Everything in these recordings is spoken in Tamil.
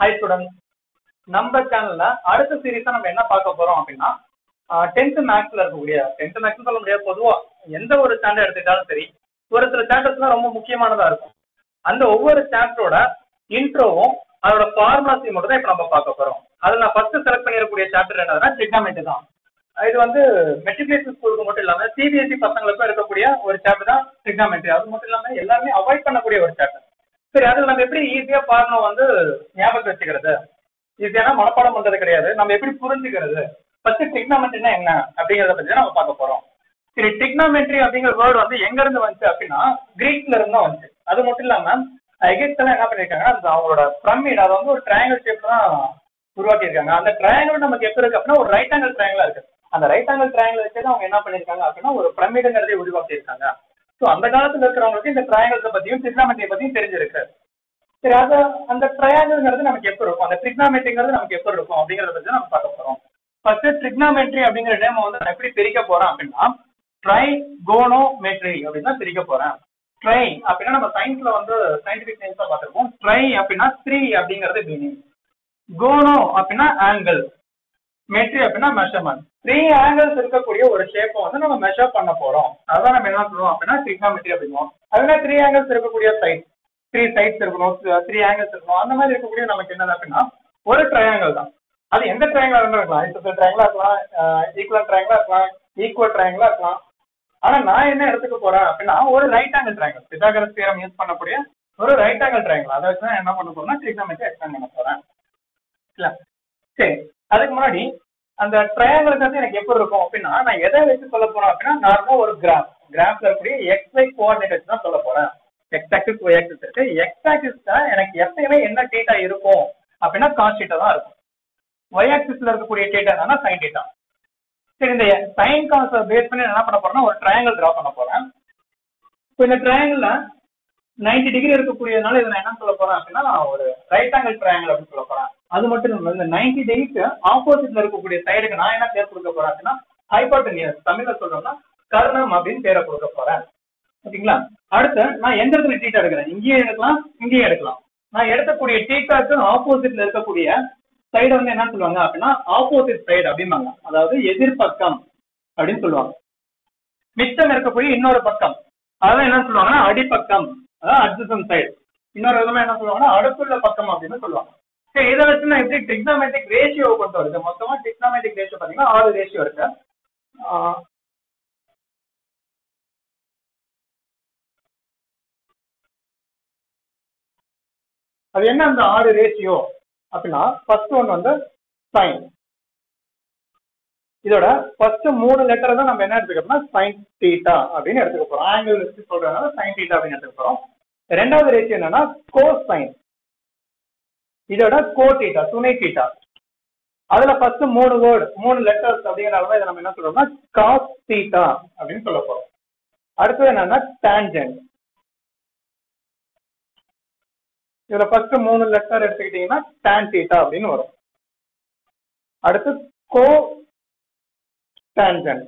ஹாய் ஸ்டூடெண்ட் நம்ம சேனல்ல அடுத்த சீரீஸா நம்ம என்ன பார்க்க போறோம் அப்படின்னா டென்த் மேக்ஸ்ல இருக்கக்கூடிய டென்த் மேக்ஸ் சொல்ல முடியாது பொதுவா எந்த ஒரு ஸ்டாண்டர்ட் எடுத்துக்கிட்டாலும் சரி ஒரு சில சாப்டர்ஸ்லாம் ரொம்ப முக்கியமானதா இருக்கும் அந்த ஒவ்வொரு சாப்டரோட இன்ட்ரோவும் அதோட ஃபார்முலாஸையும் மட்டும் தான் இப்ப நம்ம பார்க்க போறோம் அதுல நான் ஃபர்ஸ்ட் செலக்ட் பண்ணிருக்கக்கூடிய சாப்டர் என்னதுன்னா ட்ரிக்னாமெட்ரி தான் இது வந்து மெட்ரிகுலேஷன் ஸ்கூலுக்கு மட்டும் இல்லாம சிபிஎஸ்சி பசங்களுக்கும் இருக்கக்கூடிய ஒரு சாப்டர் தான் ட்ரிக்னாமெட்ரி அது மட்டும் இல்லாம எல்லாருமே அவாய்ட் பண்ணக்கூடிய ஒரு சாப்டர் சரி அதுல நம்ம எப்படி ஈஸியா ஃபார்முலா வந்து ஞாபகம் வச்சுக்கிறது ஈஸியான மனப்பாடம் பண்றது கிடையாது நம்ம எப்படி புரிஞ்சுக்கிறது ஃபர்ஸ்ட் டிக்னாமெட்ரினா என்ன அப்படிங்கறத பத்தி நம்ம பார்க்க போறோம் சரி டிக்னாமெட்ரி அப்படிங்கிற வேர்டு வந்து எங்க இருந்து வந்துச்சு அப்படின்னா கிரீக்ல இருந்து தான் வந்துச்சு அது மட்டும் இல்லாம எகிப்துல எல்லாம் என்ன பண்ணிருக்காங்கன்னா அந்த அவங்களோட பிரமிட் அதை வந்து ஒரு ட்ரையாங்கிள் ஷேப்ல தான் உருவாக்கி இருக்காங்க அந்த ட்ரையாங்கிள் நமக்கு எப்ப இருக்கு அப்படின்னா ஒரு ரைட் ஆங்கிள் ட்ரையாங்கிளா இருக்கு அந்த ரைட் ஆங்கிள் ட்ரையாங்கிள் வச்சு அவங்க என்ன பண்ணிருக்காங்க அப்படின்னா ஒரு பிரமிடுங்கிறதே உருவாக்கி இருக்காங்க ஸோ அந்த காலத்துல இருக்கிறவங்களுக்கு இந்த ட்ரையாங்கிள்ஸை பத்தியும் டிக்னாமெட்ரியை பத்தியும் தெரிஞ்சிருக்கு சரி அது அந்த ட்ரையாங்கிள்ங்கிறது நமக்கு எப்போ இருக்கும் அந்த ட்ரிக்னாமெட்ரிங்கிறது நமக்கு எப்போ இருக்கும் அப்படிங்கறத பத்தி நம்ம பார்க்க போறோம் ஃபர்ஸ்ட் ட்ரிக்னாமெட்ரி அப்படிங்கிற நேம் வந்து நான் எப்படி பிரிக்க போறேன் அப்படின்னா ட்ரை கோனோமெட்ரி அப்படின்னு தான் பிரிக்க போறேன் ட்ரை அப்படின்னா நம்ம சயின்ஸ்ல வந்து சயின்டிபிக் நேம்ஸா பார்த்திருப்போம் ட்ரை அப்படின்னா த்ரீ அப்படிங்கிறது மீனிங் கோனோ அப்படின்னா ஆங்கிள் மெட்ரி அப்படின்னா மெஷர்மெண்ட் த்ரீ ஆங்கிள்ஸ் இருக்கக்கூடிய ஒரு ஷேப்பை வந்து நம்ம மெஷர் பண்ண போறோம் அதான் நம்ம என்ன சொல்லுவோம் அப்படின்னா ட்ரிக்னாமெட்ரி அப்படிங்குவோம் அதுனா த்ரீ ஆங்கிள்ஸ் இருக்கக்கூடிய சைட் த்ரீ சைட்ஸ் இருக்கணும் த்ரீ ஆங்கிள்ஸ் இருக்கணும் அந்த மாதிரி இருக்கக்கூடிய நமக்கு என்னது அப்படின்னா ஒரு ட்ரையாங்கிள் தான் அது எந்த ட்ரையாங்கிளா இருக்கலாம் ஐசோசல் ட்ரையாங்கிளா இருக்கலாம் ஈக்குவல் ட்ரையாங்கிளா இருக்கலாம் ஈக்குவல் ட்ரையாங்கிளா இருக்கலாம் ஆனா நான் என்ன எடுத்துக்க போறேன் அப்படின்னா ஒரு right angle triangle Pythagoras theorem use பண்ணக்கூடிய ஒரு ரைட் ஆங்கிள் ட்ரையாங்கிள் அதை வச்சு தான் என்ன பண்ண போறேன்னா ட்ரிக்னாமெட்ரி எக்ஸ்பிளைன் பண்ண போறேன் இல்ல சரி அதுக்கு முன்னாடி அந்த ட்ரையாங்கிள் வந்து எனக்கு எப்படி இருக்கும் அப்படின்னா நான் எதை வச்சு சொல்ல போறேன் அப்படின்னா நார்மலா ஒரு கிராஃப் கிராஃப்ல இருக்கக்கூடிய எக்ஸ் ஒய் கோஆர்டினேட் வச்சு தான் சொல்ல போறேன் எக்ஸ் ஆக்சிஸ் ஒய் ஆக்சிஸ் இருக்கு எக்ஸ் ஆக்சிஸ்ல எனக்கு எப்பயுமே என்ன டேட்டா இருக்கும் அப்படின்னா காஸ் டேட்டா தான் இருக்கும் ஒய் ஆக்சிஸ்ல இருக்கக்கூடிய டேட்டா என்னன்னா சைன் டேட்டா சரி இந்த சைன் காசை பேஸ் பண்ணி என்ன பண்ண போறேன்னா ஒரு ட்ரையாங்கிள் டிரா பண்ண போறேன் இப்போ இந்த ட்ரையாங்கிள்ல நைன்டி டிகிரி இருக்கக்கூடியதுனால இதை நான் என்ன சொல்ல போறேன் அப்படின்னா நான் ஒரு ரைட் ஆங்கிள் ட்ரையாங்கிள் அப்படின்னு சொல்ல போறேன் அது மட்டும் இல்லை இந்த நைன்டி டிகிரிக்கு ஆப்போசிட்ல இருக்கக்கூடிய சைடுக்கு நான் என்ன பேர் கொடுக்க போறேன் அப்படின்னா ஹைபாட்டனியஸ் தமிழ்ல சொல்றோம்னா கர்ணம் அப்படின்னு பேரை கொடுக்க போறேன் ஓகேங்களா அடுத்து நான் எந்த இடத்துல டீட்டா எடுக்கிறேன் இங்கேயும் எடுக்கலாம் இங்கேயும் எடுக்கலாம் நான் எடுக்கக்கூடிய டீட்டாக்கு ஆப்போசிட்ல இருக்கக்கூடிய சைடு வந்து என்ன சொல்லுவாங்க அப்படின்னா ஆப்போசிட் சைடு அப்படிம்பாங்க அதாவது எதிர்பக்கம் அப்படின்னு சொல்லுவாங்க மிச்சம் இருக்கக்கூடிய இன்னொரு பக்கம் அதான் என்ன சொல்லுவாங்கன்னா அடிப்பக்கம் அதாவது அட்ஜசன் சைடு இன்னொரு விதமா என்ன சொல்லுவாங்கன்னா அடுத்துள்ள பக்கம் அப்படின்னு சொல்லுவாங்க சரி இதை வச்சு நான் எப்படி டிக்னாமெட்ரிக் ரேஷியோ கொண்டு வருது மொத்தமா டிக்னாமெட்ரிக் ரேஷியோ பாத்தீங்கன்னா ஆறு ரேஷியோ இருக்கு அது என்ன அந்த ஆறு ரேஷியோ அப்படின்னா ஃபர்ஸ்ட் ஒன் வந்து சைன் இதோட ஃபர்ஸ்ட் மூணு லெட்டர் தான் நம்ம என்ன எடுத்துக்கிறோம்னா சைன் தீட்டா அப்படின்னு எடுத்துக்க போறோம் ஆங்கிள் வச்சு சொல்றதுனால சைன் தீட்டா அப்படின்னு எடுத்துக்க போறோம் ரெண்டாவது ரேஷியோ என்னன்னா கோ சைன் இதோட கோ தீட்டா துணை தீட்டா அதுல ஃபர்ஸ்ட் மூணு வேர்டு மூணு லெட்டர்ஸ் அப்படிங்கிறனால இதை நம்ம என்ன சொல்றோம்னா காஸ் தீட்டா அப்படின்னு சொல்ல போறோம் அடுத்தது என்னன்னா டான்ஜென்ட் இதுல ஃபர்ஸ்ட் மூணு லெட்டர் எடுத்துக்கிட்டீங்கன்னா டான் தீட்டா அப்படின்னு வரும் அடுத்து கோ டான்ஜென்ட்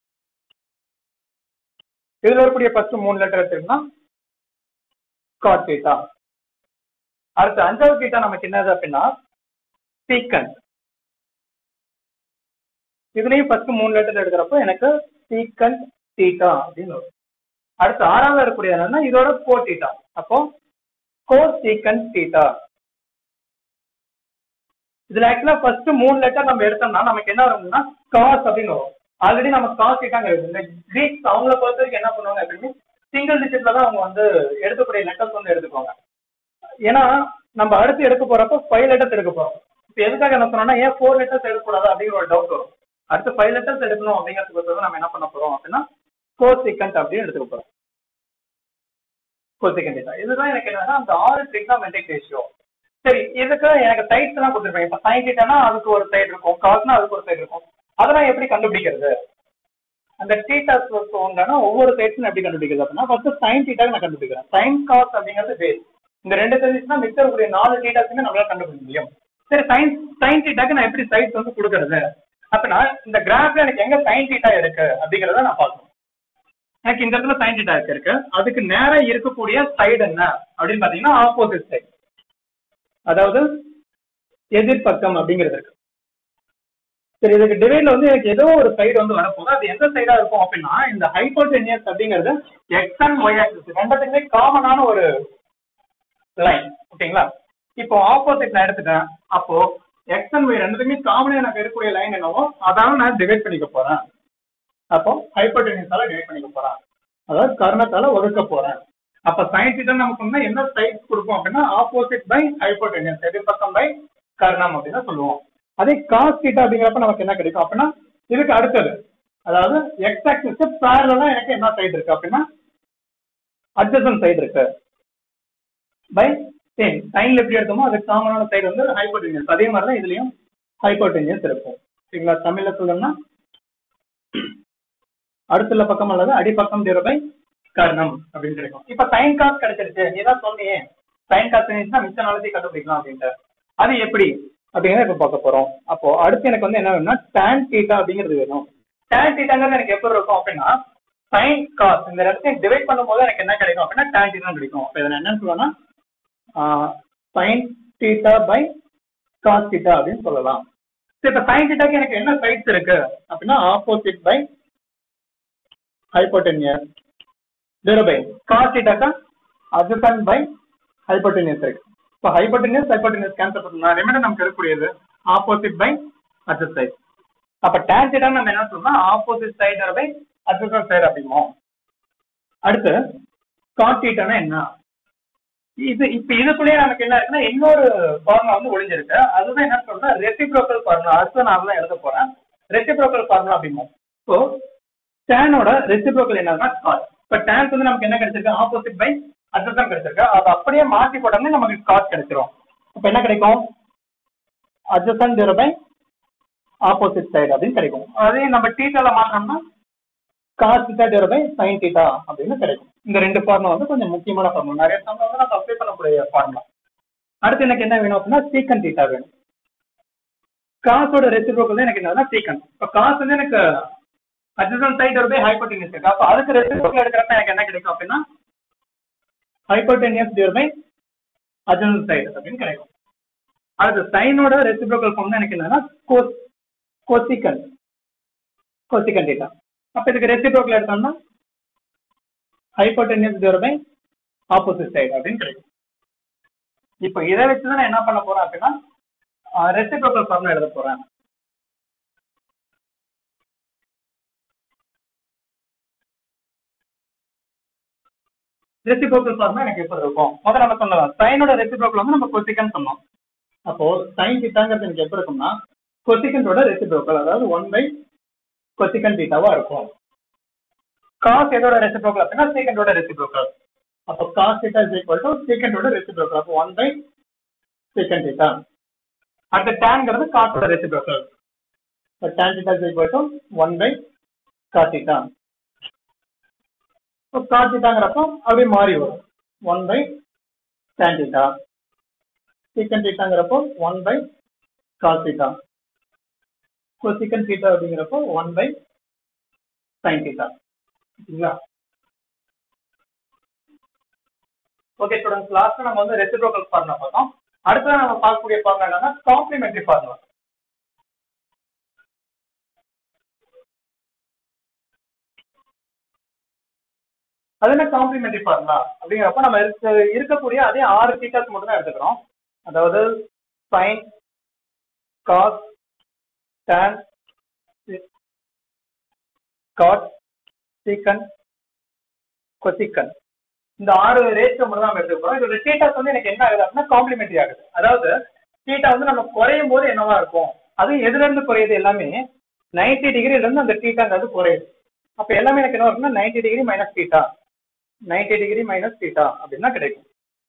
இதுல வரக்கூடிய ஃபர்ஸ்ட் மூணு லெட்டர் எடுத்துக்கிட்டோம்னா காட் தீட்டா அடுத்து அஞ்சாவது தீட்டா நமக்கு என்னது அப்படின்னா சீக்கண்ட் இதுலயும் ஃபர்ஸ்ட் மூணு லெட்டர் எடுக்கிறப்போ எனக்கு சீக்கண்ட் தீட்டா அப்படின்னு வரும் அடுத்து ஆறாவது இருக்கக்கூடிய என்னன்னா இதோட கோ தீட்டா அப்போ கோசீக்கன் தீட்டா இதுல ஆக்சுவலா ஃபர்ஸ்ட் மூணு லெட்டர் நம்ம எடுத்தோம்னா நமக்கு என்ன வரும்னா காஸ் அப்படின்னு வரும் ஆல்ரெடி நம்ம காஸ் தீட்டாங்க இருக்கு இந்த கிரீக்ஸ் அவங்கள பொறுத்த வரைக்கும் என்ன பண்ணுவாங்க அப்படின்னு சிங்கிள் டிஜிட்ல தான் அவங்க வந்து எடுக்கக்கூடிய லெட்டர்ஸ் வந்து எடுத்துக்குவாங்க ஏன்னா நம்ம அடுத்து எடுக்க போறப்போ ஃபைவ் லெட்டர்ஸ் எடுக்க போறோம் இப்போ எதுக்காக என்ன சொன்னோம்னா ஏன் ஃபோர் லெட்டர்ஸ் எடுக்கக்கூடாது அப்படிங்கிற ஒரு டவுட் வரும் அடுத்து ஃபைவ் லெட்டர்ஸ் எடுக்கணும் அப்படிங்கிறதுக்கு நம்ம என்ன பண்ண போறோம் அப்படின்னா கோசிக்கண்ட் அப்படின்னு எடுத்துக்க போறோம் கோசிக்கண்ட் டேட்டா இதுதான் எனக்கு என்னன்னா அந்த ஆறு ட்ரிக்னாமெட்ரிக் ரேஷியோ சரி இதுக்கு எனக்கு சைட்ஸ் எல்லாம் கொடுத்துருப்பேன் இப்போ சைன் டீட்டானா அதுக்கு ஒரு சைடு இருக்கும் காஸ்னா அதுக்கு ஒரு சைடு இருக்கும் அதெல்லாம் எப்படி கண்டுபிடிக்கிறது அந்த டீட்டாஸ் உண்டான ஒவ்வொரு சைட்ஸும் எப்படி கண்டுபிடிக்கிறது அப்படின்னா ஃபர்ஸ்ட் சைன் டீட்டாக நான் கண்டுபிடிக்கிறேன் சைன் காஸ் அப்படிங்கிறது பேஸ் இந்த ரெண்டு சைட்ஸ்னா மிச்சம் இருக்கக்கூடிய நாலு டீட்டாஸுமே நம்மளால கண்டுபிடிக்க முடியும் சரி சைன் சைன் டீட்டாக்கு நான் எப்படி சைட்ஸ் வந்து கொடுக்கறது அப்படின்னா இந்த கிராஃப்ல எனக்கு எங்க சைன் டீட்டா இருக்கு அப்படிங்கறத நான் பார்க்கணும் எனக்கு இந்த இடத்துல சைன் டீட்டா இருக்கு அதுக்கு நேரா இருக்கக்கூடிய சைடு என்ன அப்படின்னு பாத்தீங்கன்னா ஆப்போசிட் சைடு அதாவது எதிர்பக்கம் அப்படிங்கிறது இருக்கு சரி இதுக்கு டிவைட்ல வந்து எனக்கு ஏதோ ஒரு சைடு வந்து வரப்போகுது அது எந்த சைடா இருக்கும் அப்படின்னா இந்த ஹைப்போடெனியஸ் அப்படிங்கிறது எக்ஸ் அண்ட் ஒய் ஆக்சிஸ் ரெண்டுத்துக்குமே காமனான ஒரு லைன் ஓகேங்களா இப்போ ஆப்போசிட் நான் எடுத்துட்டேன் அப்போ எக்ஸ் அண்ட் ஒய் ரெண்டுத்துக்குமே காமனா எனக்கு இருக்கக்கூடிய லைன் என்னவோ அதால நான் டிவைட் பண்ணிக்க போறேன் அப்போ ஹைப்போடெனியஸால டிவைட் பண்ணிக்க போறேன் அதாவது கர்ணத்தால ஒதுக்க போறேன் அப்ப சைன் தீட்டா நமக்கு வந்து என்ன சைட் கொடுப்போம் அப்படின்னா ஆப்போசிட் பை ஹைப்போடெனியஸ் எதிர்பக்கம் பை கர்ணம் அப்படின்னு சொல்லுவோம் அதே காஸ் தீட்டா அப்படிங்கிறப்ப நமக்கு என்ன கிடைக்கும் அப்படின்னா இதுக்கு அடுத்தது அதாவது எக்ஸ் ஆக்சிஸ் பேரலா எனக்கு என்ன சைடு இருக்கு அப்படின்னா அட்ஜசன் சைடு இருக்கு பை சேம் சைன்ல எப்படி எடுத்தோமோ அதுக்கு காமனான சைடு வந்து ஹைப்போடெனியஸ் அதே மாதிரி தான் இதுலயும் ஹைப்போடெனியஸ் இருக்கும் சரிங்களா தமிழ்ல சொல்லணும்னா அடுத்துள்ள பக்கம் அல்லது அடிப்பக்கம் பை கர்ணம் அப்படின்னு கிடைக்கும் இப்ப சைன் காஸ் கிடைச்சிருச்சு நீ தான் சொன்னியே சைன் காஸ் இருந்துச்சுன்னா மிச்ச நாளத்தையும் கண்டுபிடிக்கலாம் அப்படின்ட்டு அது எப்படி அப்படிங்கிறத இப்ப பார்க்க போறோம் அப்போ அடுத்து எனக்கு வந்து என்ன வேணும்னா tan தீட்டா அப்படிங்கிறது வேணும் tan தீட்டாங்கிறது எனக்கு எப்படி இருக்கும் அப்படின்னா சைன் காஸ் இந்த ரெண்டுத்தையும் டிவைட் பண்ணும்போது எனக்கு என்ன கிடைக்கும் அப்படின்னா tan தீட்டா கிடைக்கும் அப்ப இதை நான் என்னன்னு சொல்லுவேன்னா sine theta by cos theta அப்படின்னு சொல்லலாம் சரி இப்ப சைன் தீட்டாக்கு எனக்கு என்ன சைட்ஸ் இருக்கு அப்படின்னா opposite by hypotenuse zero by cos தீட்டாக்கா adjacent பை ஹைப்போடெனியஸ் இருக்கு இப்போ ஹைப்போடெனியஸ் ஹைப்போடெனியஸ் கேன்சல் பண்ணலாம் ரிமைண்டர் நமக்கு இருக்கக்கூடியது ஆப்போசிட் பை adjacent சைடு அப்ப tan தீட்டா நம்ம என்ன சொல்லணும்னா opposite side by adjacent side அப்படிமோ அடுத்து காட் தீட்டானா என்ன இது இப்ப இதுக்குள்ளேயே நமக்கு என்ன இருக்குன்னா இன்னொரு ஃபார்முலா வந்து ஒளிஞ்சிருக்கு அதுதான் என்ன சொல்றேன்னா ரெசிப்ரோக்கல் ஃபார்முலா அடுத்து நான் தான் எழுத போறேன் ரெசிப்ரோக்கல் ஃபார்முலா அப்படிமோ ஸோ டேனோட ரெசிப்ரோக்கல் என்னன்னா காட் இப்ப டேனுக்கு வந்து நமக்கு என்ன கிடைச்சிருக்கு ஆப்போசிட் பை அட்ஜசன் கிடைச்சிருக்கு அதை அப்படியே மாத்தி போட்டோம்னா நமக்கு காட் கிடைச்சிரும் அப்ப என்ன கிடைக்கும் adjacent zero by opposite side அப்படின்னு கிடைக்கும் அதே நம்ம டீட்டால மாற்றோம்னா cos theta zero by sine theta அப்படின்னு கிடைக்கும் இந்த ரெண்டு ஃபார்முலா வந்து கொஞ்சம் முக்கியமான ஃபார்முலா நிறைய சம்பளம் வந்து நம்ம அப்ளை பண்ணக்கூடிய ஃபார்முலா அடுத்து எனக்கு என்ன வேணும் அப்படின்னா சீக்கன் தீட்டா வேணும் காசோட ரெசிப்ரோக்கல் எனக்கு என்னன்னா சீக்கன் இப்ப காசு வந்து எனக்கு அட்ஜசன் சைடு ஒரு பை ஹைப்போடெனியஸ் இருக்கு அப்ப அதுக்கு ரெசிப்ரோக்கல் எடுக்கிறப்ப எனக்கு என்ன கிடைக்கும் அப்படின்னா hypotenuse divide by adjacent side அப்படின்னு கிடைக்கும் அடுத்து சைனோட ரெசிப்ரோக்கல் ஃபார்ம் எனக்கு என்னன்னா கோஸ் கோசிகன் கோசிகன் டீட்டா அப்ப இதுக்கு ரெசிப்ரோக்கல் எடுத்தோம்னா hypotenuse divide by opposite side அப்படின்னு கிடைக்கும் இப்போ இதை வச்சு தான் நான் என்ன பண்ண போறேன் அப்படின்னா ரெசிப்ரோக்கல் ஃபார்முலா எழுத போறேன் ரெசிப்ரோக்கல் ஃபார்முலா எனக்கு எப்படி இருக்கும் முதல்ல நம்ம சொல்லலாம் சைனோட ரெசிப்ரோக்கல் வந்து நம்ம கொசிகன் சொன்னோம் அப்போ சைன் தீட்டாங்கிறது எனக்கு எப்படி இருக்கும்னா கொசிகன்டோட ரெசிப்ரோக்கல் அதாவது ஒன் பை கொசிகன் தீட்டாவா இருக்கும் காஸ் எதோட ரெசிப்ரோக்கல் அப்படின்னா சீக்கண்டோட ரெசிப்ரோக்கல் அப்போ cos theta is equal to சீக்கண்டோட ரெசிப்ரோக்கல் அப்போ ஒன் பை சீக்கண்ட் தீட்டா அடுத்த டேன்ங்கிறது காஸோட ரெசிப்ரோக்கல் இப்போ tan theta is equal to one by cos theta இப்போ காஸ் தீட்டாங்கிறப்போ அப்படியே மாறி வரும் one by tan theta secant தீட்டாங்கிறப்போ ஒன் பை காஸ் தீட்டா இப்போ சீக்கண்ட் தீட்டா அப்படிங்கிறப்போ ஒன் பை சைன் தீட்டா ஓகேங்களா ஓகே ஸ்டூடெண்ட்ஸ் லாஸ்ட் நம்ம வந்து ரெசிப்ரோக்கல் ஃபார்முலா பார்த்தோம் அடுத்து நம்ம பார்க்கக்கூடிய ஃபார்முலா என்னன்னா காம்ப்ளிமெண்டரி ஃபார்முலா அது என்ன காம்ப்ளிமெண்டரி ஃபார்முலா அப்படிங்கிறப்ப நம்ம இருக்க இருக்கக்கூடிய அதே ஆறு டீட்டர்ஸ் மட்டும் தான் எடுத்துக்கிறோம் அதாவது சைன் காஸ் tan காட் சீக்கன் கொசிக்கன் இந்த ஆறு ரேஷியோ மட்டும் தான் நம்ம எடுத்துக்க போறோம் இதோட தீட்டாஸ் வந்து எனக்கு என்ன ஆகுது அப்படின்னா காம்ப்ளிமெண்டரி ஆகுது அதாவது தீட்டா வந்து நம்ம குறையும் போது என்னவா இருக்கும் அது எதுல இருந்து குறையுது எல்லாமே நைன்டி டிகிரில இருந்து அந்த தீட்டாங்கிறது குறையுது அப்ப எல்லாமே எனக்கு என்ன இருக்குன்னா ninety degree minus theta ninety degree minus theta அப்படின்னா கிடைக்கும்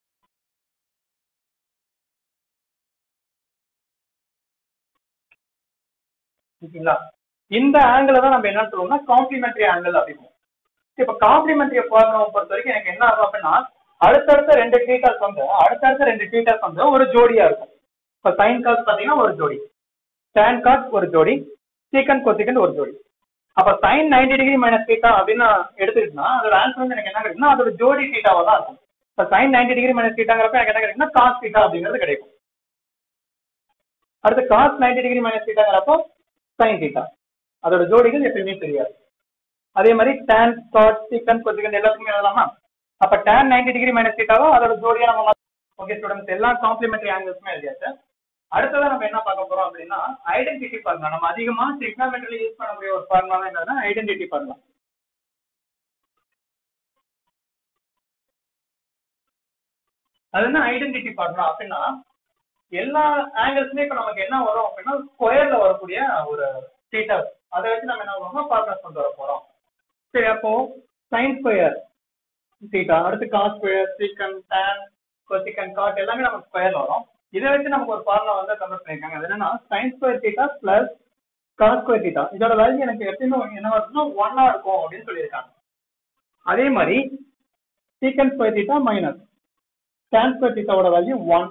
ஓகேங்களா இந்த ஆங்கிள் தான் நம்ம என்ன சொல்லுவோம்னா காம்ப்ளிமெண்டரி ஆங்கிள் அப்படின்னு இப்ப காம்ப்ளிமெண்டரி ஃபார்முலா பொறுத்த வரைக்கும் எனக்கு என்ன ஆகும் அப்படின்னா அடுத்தடுத்த ரெண்டு டீட்டர்ஸ் வந்து அடுத்தடுத்த ரெண்டு டீட்டர்ஸ் வந்து ஒரு ஜோடியா இருக்கும் இப்ப சைன் காஸ் பாத்தீங்கன்னா ஒரு ஜோடி tan காஸ் ஒரு ஜோடி சீக்கன் கொசிக்கன் ஒரு ஜோடி அப்ப sine ninety degree minus theta அப்படின்னு எடுத்துக்கிட்டா அதோட ஆன்சர் வந்து எனக்கு என்ன கிடைக்கும்னா அதோட ஜோடி தீட்டாவா தான் இருக்கும் இப்ப சைன் நைன்டி டிகிரி மைனஸ் தீட்டாங்கிறப்ப எனக்கு என்ன கிடைக்கும்னா காஸ் தீட்டா அப்படிங்கிறது கிடைக்கும் அடுத்து காஸ் நைன்டி டிகிரி மைனஸ் தீட்டாங்கிறப்போ சைன் தீட்டா அதோட ஜோடிகள் எப்பயுமே தெரியாது அதே மாதிரி tan cot secant cosecant எல்லாத்துக்குமே எழுதலாமா அப்ப tan 90 டிகிரி மைனஸ் தீட்டாவோ அதோட ஜோடியா நம்ம ஓகே ஸ்டூடெண்ட்ஸ் எல்லா காம்ப்ளிமெண்டரி ஆங்கிள்ஸுமே எழுதியாச்சு அடுத்ததா நம்ம என்ன பார்க்க போறோம் அப்படின்னா ஐடென்டிட்டி ஃபார்முலா நம்ம அதிகமா trigonometry யூஸ் பண்ணக்கூடிய ஒரு ஃபார்முலா என்னன்னா ஐடென்டிட்டி ஃபார்முலா அது என்ன ஐடென்டிட்டி ஃபார்முலா அப்படின்னா எல்லா ஆங்கிள்ஸுமே இப்ப நமக்கு என்ன வரும் அப்படின்னா ஸ்கொயர்ல வரக்கூடிய ஒரு தீட்டா அதை வச்சு நம்ம என்ன பண்ணுவோம்னா ஃபார்முலாஸ் கொண்டு வர போறோம் சரி அப்போ சைன் ஸ்கொயர் தீட்டா அடுத்து cos square secant tan cosecant cot எல்லாமே நமக்கு ஸ்கொயர்ல வரும் இதை வச்சு நமக்கு ஒரு ஃபார்முலா வந்து கன்வெர்ட் பண்ணிருக்காங்க அது என்னன்னா sine square theta plus cos square theta இதோட வேல்யூ எனக்கு எப்பயுமே என்ன வருதுன்னா ஒன்னா இருக்கும் அப்படின்னு சொல்லியிருக்காங்க அதே மாதிரி secant square theta minus tan square தீட்டாவோட value one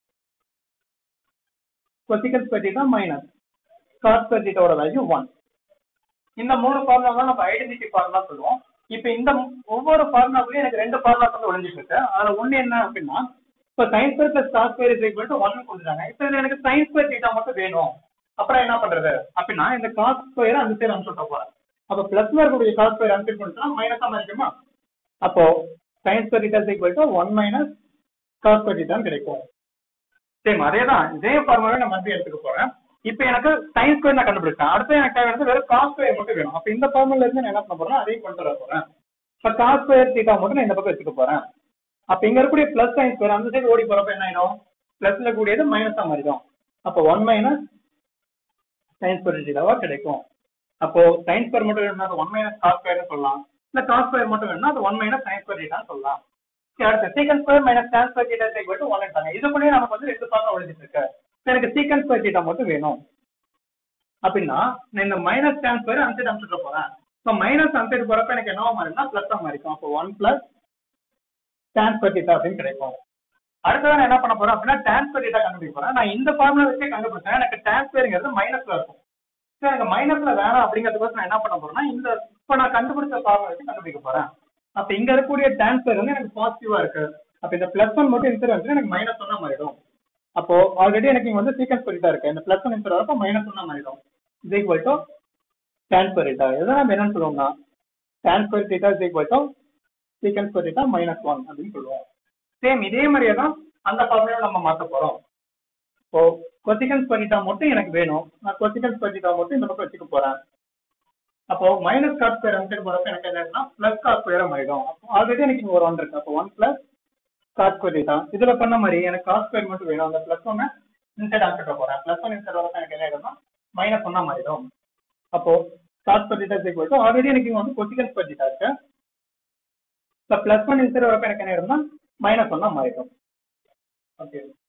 cosecant square theta minus cos square தீட்டாவோட வேல்யூ ஒன் இந்த மூணு ஃபார்முலா தான் நம்ம ஐடென்டிட்டி ஃபார்முலா சொல்லுவோம் இப்போ இந்த ஒவ்வொரு ஃபார்முலாக்குள்ளயும் எனக்கு ரெண்டு ஃபார்முலாஸ் வந்து ஒளிஞ்சிட்டு இருக்கு அதுல ஒண்ணு என்ன அப்படின்னா இப்போ sine square plus cos square is equal to one கொடுத்துட்டாங்க இப்போ இதுல எனக்கு சைன் ஸ்கொயர் தீட்டா மட்டும் வேணும் அப்புறம் என்ன பண்றது அப்படின்னா இந்த காஸ் ஸ்கொயர் அந்த சைடு அனுப்பிச்சு போறேன் அப்போ பிளஸ்ல இருக்கக்கூடிய காஸ் ஸ்கொயர் அனுப்பிச்சு பண்ணிட்டா மைனஸா மாறிக்குமா அப்போ sine square theta is equal to one minus cos square theta கிடைக்கும் சேம் அதே தான் இதே ஃபார்முலாவே நான் மறுபடியும் எடுத்துக்க போறேன் இப்போ எனக்கு சைன் ஸ்கொயர் நான் கண்டுபிடிச்சேன் அடுத்து எனக்கு தேவை வெறும் காஸ் ஸ்கொயர் மட்டும் வேணும் அப்ப இந்த ஃபார்முலா இருந்து நான் என்ன பண்ண போறேன் அதையும் கொண்டு வர போறேன் இப்ப காஸ் ஸ்கொயர் தீட்டா மட்டும் நான் இந்த பக்கம் வச்சுக்க போறேன் அப்ப இங்க இருக்கக்கூடிய பிளஸ் சைன் ஸ்கொயர் அந்த சைடு ஓடி போறப்ப என்ன ஆயிடும் பிளஸ்ல கூடியது மைனஸா மாறிடும் அப்போ ஒன் மைனஸ் சைன் ஸ்கொயர் தீட்டாவா கிடைக்கும் அப்போ சைன் ஸ்கொயர் மட்டும் வேணும்னா அது ஒன் மைனஸ் காஸ் ஸ்கொயர்னு சொல்லலாம் இல்ல காஸ் ஸ்கொயர் மட்டும் வேணும்னா அது ஒன் மைனஸ் சைன் ஸ்கொயர் தீட்டான்னு சொல்லலாம் சரி, அடுத்து secant square minus tan square theta equal to one எடுத்தாங்க இதுக்குள்ளேயே நமக்கு வந்து ரெண்டு ஃபார்முலா ஒழிஞ்சிட்டு இருக்கு சரி, எனக்கு சீக்கன் ஸ்கொயர் தீட்டா மட்டும் வேணும் அப்படின்னா நான் இந்த மைனஸ் tan ஸ்கொயர் அந்த சைடு அனுப்பிச்சுட்டு போறேன் ஸோ மைனஸ் அந்த சைடு போறப்ப எனக்கு என்னவா மாறினா பிளஸ் தான் மாறிக்கும் அப்போ one plus tan square theta அப்படின்னு கிடைக்கும் அடுத்ததான் நான் என்ன பண்ண போறேன் அப்படின்னா tan ஸ்கொயர் தீட்டா கண்டுபிடிக்க போறேன் நான் இந்த ஃபார்முலா வச்சே கண்டுபிடிச்சேன் எனக்கு tan ஸ்கொயர்ங்கிறது மைனஸ்ல இருக்கும் சரி எனக்கு மைனஸ்ல வேணாம் அப்படிங்கிறதுக்கோசம் நான் என்ன பண்ண போறேன்னா இந்த இப்போ நான் கண்டுபிடிச்ச ஃபார்முலா வச்சு கண்டுபிடிக்க போறேன் அப்ப இங்க இருக்கக்கூடிய tan ஸ்கொயர் வந்து எனக்கு பாசிட்டிவா இருக்கு அப்ப இந்த பிளஸ் ஒன் மட்டும் இந்த வந்து எனக்கு மைனஸ் ஒன்னா மாறிடும் அப்போ ஆல்ரெடி எனக்கு இங்க வந்து சீக்கன்ஸ் பண்ணிட்டா இருக்கு இந்த பிளஸ் ஒன் இந்த வரப்போ மைனஸ் ஒன்னா மாறிடும் இது equal to tan square theta இதை நம்ம என்னன்னு சொல்லுவோம்னா tan square theta is equal to secants square theta minus one அப்படின்னு சொல்லுவோம் சேம் இதே மாதிரியே தான் அந்த ஃபார்முலா நம்ம மாத்த போறோம் இப்போ கொசிகன் ஸ்கொயர் தீட்டா மட்டும் எனக்கு வேணும் நான் கொசிகன் ஸ்கொயர் தீட்டா மட்டும் இந்த பக்கம் வச்சுக்க போறேன் அப்போ மைனஸ் காஸ் ஸ்கொயர் அந்த போறப்ப எனக்கு என்னன்னா பிளஸ் காஸ் ஸ்கொயர் ஆயிடும் ஆல்ரெடி எனக்கு இங்க ஒரு ஒன் இருக்கு அப்போ one plus cos square theta இதுல பண்ண மாதிரி எனக்கு காஸ் ஸ்கொயர் மட்டும் வேணும் அந்த பிளஸ் ஒன்னு இன்சைட் ஆக்கிட்ட போறேன் பிளஸ் ஒன் இன்சைட் வரப்ப எனக்கு என்ன ஆயிடும்னா மைனஸ் ஒன்னா மாறிடும் அப்போ cos square theta is equal to already எனக்கு இங்க வந்து கொசிகன் ஸ்கொயர் தீட்டா இருக்கு இப்போ பிளஸ் ஒன் இன்சைட் வரப்ப எனக்கு என்ன ஆயிடும்னா மைனஸ் ஒன்னா மாறிடும் ஓகே